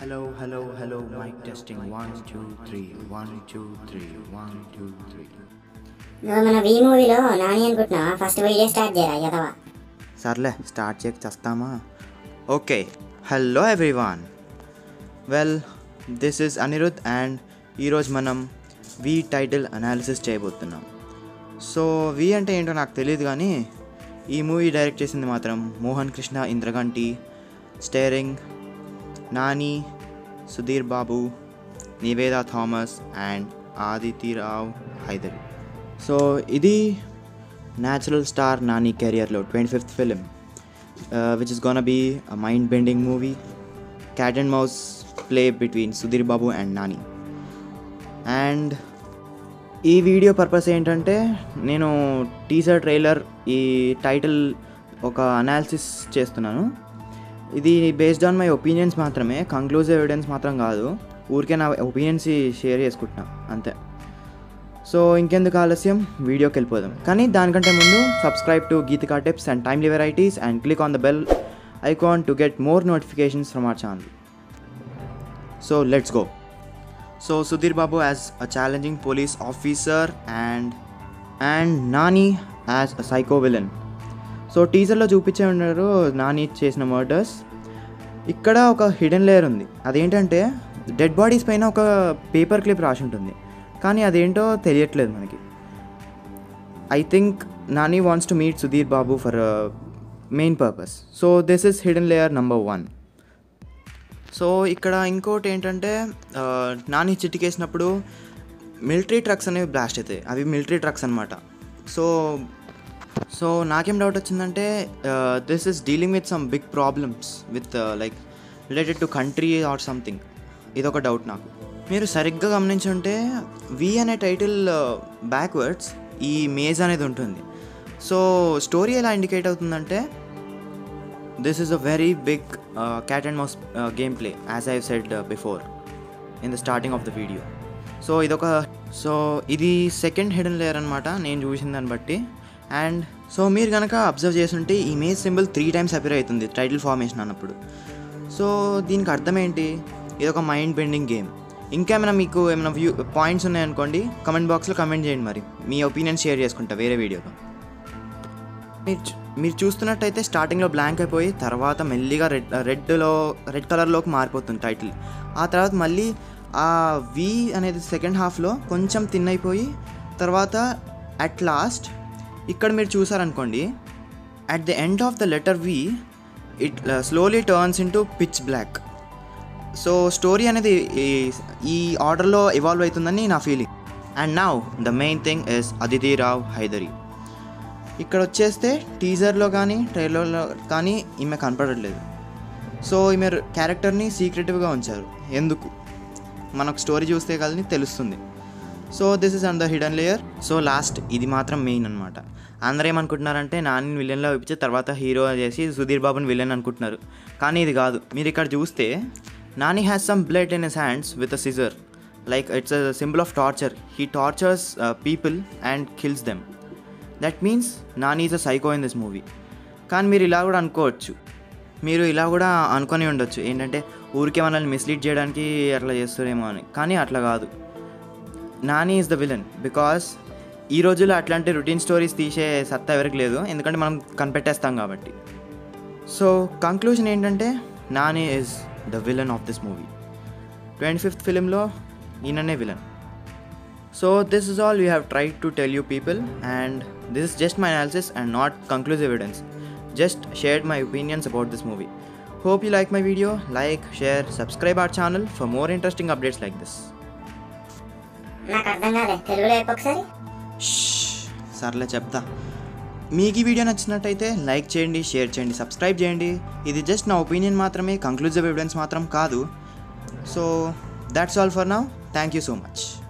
Hello, hello, hello, mic testing. One, two, three. One, two, three. One, two, three. నువ్వు మన we మూవీలో నాని అనుకుంటున్నావా first video start చేయరా యదవా సర్లే స్టార్ట్ చేయక చేస్తామా okay hello everyone well this is Anirudh and ఈరోజు మనం వి టైటిల్ అనాలిసిస్ చేయబోతున్నాం సో వి అంటే ఏంటో నాకు తెలియదు కానీ ఈ మూవీ డైరెక్ట్ చేసింది మాత్రం Mohan Krishna Indraganti starring Nani Sudheer Babu Nivetha Thomas and Aditi Rao Hydari so ఇది న్యాచురల్ స్టార్ నాని కెరియర్లో twenty fifth film which is gonna be a mind bending movie cat and mouse play between Sudheer Babu and Nani and ఈ వీడియో పర్పస్ ఏంటంటే నేను టీజర్ ట్రైలర్ ఈ టైటిల్ ఒక అనాలిసిస్ చేస్తున్నాను ఇది బేస్డ్ ఆన్ మై ఒపీనియన్స్ మాత్రమే కంక్లూజివ్ ఎవిడెన్స్ మాత్రం కాదు ఊరికే నా ఒపీనియన్స్ షేర్ చేసుకుంటున్నా అంతే సో ఇంకెందుకు ఆలస్యం వీడియోకి వెళ్ళిపోదాం కానీ దానికంటే ముందు subscribe to Geethika tips and timely varieties and click on the bell icon to get more notifications from our channel so let's go so Sudheer Babu as a challenging police officer and and Nani as a psycho villain so టీజర్లో చూపించే ఉన్నారు నాని చేసిన murders ఇక్కడ ఒక hidden layer ఉంది అదేంటంటే dead bodies పైన ఒక పేపర్ క్లిప్ రాసి ఉంటుంది కానీ అదేంటో తెలియట్లేదు మనకి I think Nani wants to meet Sudheer Babu for main purpose so this is hidden layer number one so ఇక్కడ ఇంకోటి ఏంటంటే ఆ, నాని చిటికేసినప్పుడు మిలిటరీ ట్రక్స్ అనేవి బ్లాస్ట్ అవుతాయి అవి మిలిటరీ ట్రక్స్ అనమాట సో సో నాకేం డౌట్ వచ్చిందంటే this is dealing with some big problems with like related to country or something ఇదొక డౌట్ నాకు మీరు సరిగ్గా గమనించుంటే వి అనే టైటిల్ బ్యాక్వర్డ్స్ ఈ మేజ్ అనేది ఉంటుంది సో స్టోరీ ఎలా ఇండికేట్ అవుతుందంటే this is a very big cat and mouse game play as I said before in the starting of the video so ఇదొక సో ఇది సెకండ్ హిడెన్ లేయర్ అనమాట నేను చూసిన దాన్ని బట్టి అండ్ సో మీరు కనుక అబ్జర్వ్ చేస్తుంటే ఈ maze symbol three times appear అవుతుంది టైటిల్ ఫార్మేషన్ అన్నప్పుడు సో దీనికి అర్థం ఏంటి ఇది ఒక మైండ్ బెండింగ్ గేమ్ ఇంకేమైనా మీకు ఏమైనా వ్యూ పాయింట్స్ ఉన్నాయనుకోండి కమెంట్ బాక్స్లో కమెంట్ చేయండి మరి మీ ఒపీనియన్ షేర్ చేసుకుంటా వేరే వీడియోలో మీరు చూ- మీరు చూస్తున్నట్టయితే స్టార్టింగ్లో బ్లాంక్ అయిపోయి తర్వాత మెల్లిగా రెడ్ రెడ్లో రెడ్ కలర్లోకి మారిపోతుంది టైటిల్ ఆ తర్వాత మళ్ళీ ఆ వి అనేది సెకండ్ హాఫ్లో కొంచెం థిన్ అయిపోయి తర్వాత అట్ లాస్ట్ ఇక్కడ మీరు చూసారనుకోండి at the end of the letter V it slowly turns into pitch black so story అనేది ఈ- ఈ ఆర్డర్లో ఇవాల్వ్ అవుతుందని నా feeling and now the main thing is Aditi Rao Hydari ఇక్కడ వచ్చేస్తే టీజర్లో కానీ ట్రైలర్లో కానీ ఈమె కనపడట్లేదు సో ఈమె క్యారెక్టర్ని సీక్రెటివ్గా ఉంచారు ఎందుకు మనకు స్టోరీ చూస్తే కానీ తెలుస్తుంది so this is and the hidden layer so last ఇది మాత్రం మెయిన్ అనమాట అందరూ ఏమనుకుంటున్నారంటే నాని విలన్లో ఇప్పించి తర్వాత హీరో చేసి సుధీర్ బాబుని విలన్ అనుకుంటున్నారు కానీ ఇది కాదు మీరు ఇక్కడ చూస్తే Nani has some blood in his hands with a scissor like it's a symbol of torture he tortures people and kills them that means Nani is a psycho in this movie కానీ మీరు ఇలా కూడా అనుకోవచ్చు మీరు ఇలా కూడా అనుకొని ఉండొచ్చు ఏంటంటే ఊరికే మనల్ని మిస్లీడ్ చేయడానికి అట్లా చేస్తారేమో అని కానీ అట్లా కాదు Nani is the villain because ఈ రోజుల్లో అట్లాంటి రొటీన్ స్టోరీస్ తీసే సత్తా ఎవరికి లేదు ఎందుకంటే మనం కనిపెట్టేస్తాం కాబట్టి సో కంక్లూజన్ ఏంటంటే Nani is the villain of this movie twenty fifth ఫిలింలో ఈయననే villain So this is all we have tried to tell you people and this is just my analysis and not conclusive evidence. Just shared my opinions about this movie. Hope you like my video, like, share, subscribe our channel for more interesting updates like this. నాకు అర్థం కాలే తెలుగులో చెప్పు ఒకసారి Shh, సర్లే చెప్తా మీకు ఈ వీడియో నచ్చినట్టయితే లైక్ చేయండి షేర్ చేయండి సబ్స్క్రైబ్ చేయండి ఇది జస్ట్ నా ఒపీనియన్ మాత్రమే కంక్లూజివ్ ఎవిడెన్స్ మాత్రం కాదు so that's all for now thank you so much